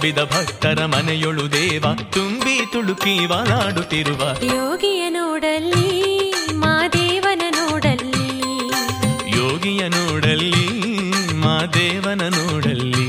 ನಂಬಿದ ಭಕ್ತರ ಮನೆಯೊಳು ದೇವ ತುಂಬಿ ತುಳುಕಿ ವಾಲಾಡುತ್ತಿರುವ ಯೋಗಿಯ ನೋಡಲ್ಲಿ ಮಾದೇವನ ನೋಡಲ್ಲಿ ಯೋಗಿಯ ನೋಡಲ್ಲಿ ಮಾದೇವನ ನೋಡಲ್ಲಿ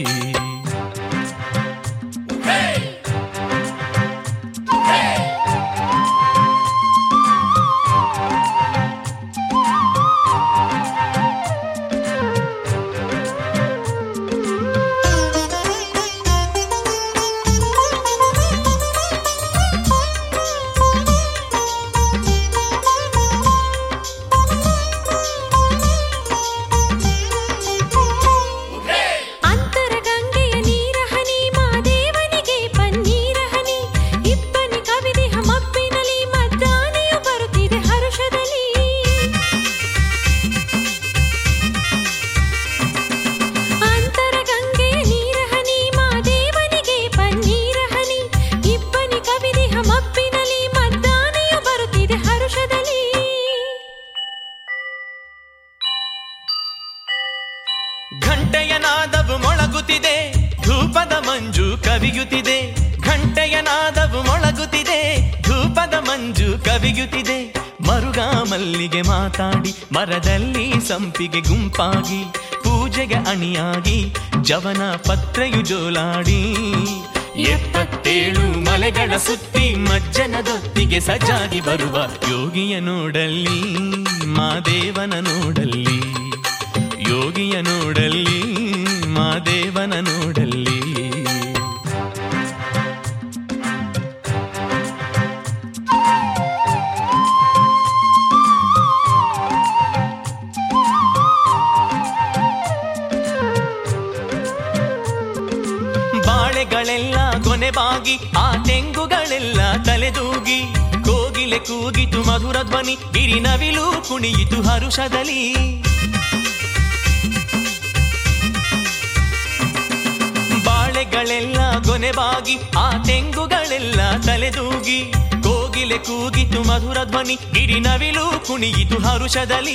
ಅಂತರ ಗಂಗೆಯ ನೀರ ಹನಿ ಮಾದೇವನಿಗೆ ಪನ್ನೀರ ಹನಿ ಇಬ್ಬನಿ ಕವಿದಿಹ ಮಬ್ಬಿನಲಿ ಮದ್ದಾನೆಯು ಬರುತ್ತಿದೆ ಹರುಷದಲ್ಲಿ ಅಂತರ ಗಂಗೆಯ ನೀರ ಹನಿ ಮಾದೇವನಿಗೆ ಪನ್ನೀರ ಹನಿ ಇಬ್ಬನಿ ಕವಿದಿಹ ಮಬ್ಬಿನಲಿ ಮದ್ದಾನೆಯು ಬರುತ್ತಿದೆ ಹರುಷದಲ್ಲಿ ಘಂಟೆಯ ನಾದವು ಮೊಳಗುತ್ತಿದೆ ಧೂಪದ ಮಂಜು ಕವಿಯುತ್ತಿದೆ ಘಂಟೆಯ ನಾದವು ಮೊಳಗುತ್ತಿದೆ ಧೂಪದ ಮಂಜು ಕವಿಯುತ್ತಿದೆ ಮರುಗ ಮಲ್ಲಿಗೆ ಮಾತಾಡಿ ಮರದಲ್ಲಿ ಸಂಪಿಗೆ ಗುಂಪಾಗಿ ಪೂಜೆಗೆ ಅಣಿಯಾಗಿ ಜವನ ಪತ್ರೆಯು ಜೋಲಾಡಿ ಎಪ್ಪತ್ತೇಳು ಮಲೆಗಳ ಸುತ್ತಿ ಮಜ್ಜನದೊತ್ತಿಗೆ ಸಜ್ಜಾಗಿ ಬರುವ ಯೋಗಿಯ ನೋಡಲ್ಲಿ ಮಾದೇವನ ನೋಡಲ್ಲಿ ಯೋಗಿಯ ನೋಡಲ್ಲಿ ಮಾದೇವನ ನೋಡಲ್ಲಿ ಬಾಳೆಗಳೆಲ್ಲ ಕೊನೆಬಾಗಿ ಆ ತೆಂಗುಗಳೆಲ್ಲ ತಲೆದೂಗಿ ಕೋಗಿಲೆ ಕೂಗಿತು ಮಧುರ ಧ್ವನಿ ಗಿರಿನವಿಲು ಕುಣಿಯಿತು ಹರುಷದಲ್ಲಿ ಬಾಳೆಗಳೆಲ್ಲ ಕೊನೆಬಾಗಿ ಆ ತೆಂಗುಗಳೆಲ್ಲ ತಲೆದೂಗಿ ಕೋಗಿಲೆ ಕೂಗಿತು ಮಧುರ ಧ್ವನಿ ಗಿರಿನವಿಲು ಕುಣಿಯಿತು ಹರುಷದಲ್ಲಿ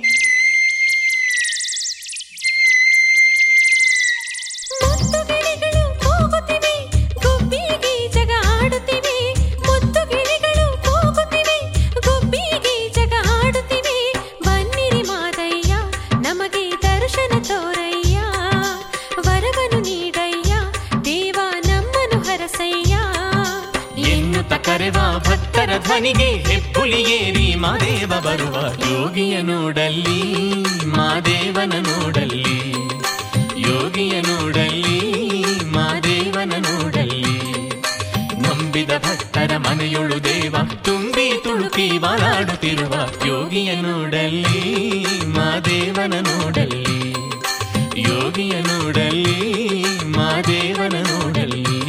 ಮುತ್ತು ಗಿಳಿಗಳು ಕೂಗುತ್ತಿವೆ ಗುಬ್ಬಿಗೆ ಜಗ ಆಡುತ್ತಿವೆ ಮುತ್ತು ಗಿಳಿಗಳು ಕೂಗುತ್ತಿವೆ ಗುಬ್ಬಿಗೆ ಜಗ ಆಡುತ್ತಿವೆ ಬನ್ನಿರಿ ಮಾದಯ್ಯ ನಮಗೆ ದರ್ಶನ ತೋರಯ್ಯ ವರವನು ನೀಡಯ್ಯ ದೇವ ನಮ್ಮನು ಹರಸಯ್ಯ ಎನ್ನುತ್ತ ಕರೆವ ಭಕ್ತರ ಧ್ವನಿಗೆ ಹೆಪ್ಪುಲಿಯೇರಿ ಮಾದೇವ ಬರುವ ಯೋಗಿಯ ನೋಡಲ್ಲಿ ಮಾದೇವನ ನೋಡಲ್ಲಿ ಯೋಗಿಯ ನೋಡಲ್ಲಿ ಮಾದೇವನ ನೋಡಲ್ಲಿ ನಂಬಿದ ಭಕ್ತರ ಮನೆಯೊಳು ದೇವ ತುಂಬಿ ತುಳುಕಿ ವಾಲಾಡುತ್ತಿರುವ ಯೋಗಿಯ ನೋಡಲ್ಲಿ ಮಾದೇವನ ನೋಡಲ್ಲಿ ಯೋಗಿಯ ನೋಡಲ್ಲಿ ಮಾದೇವನ ನೋಡಲ್ಲಿ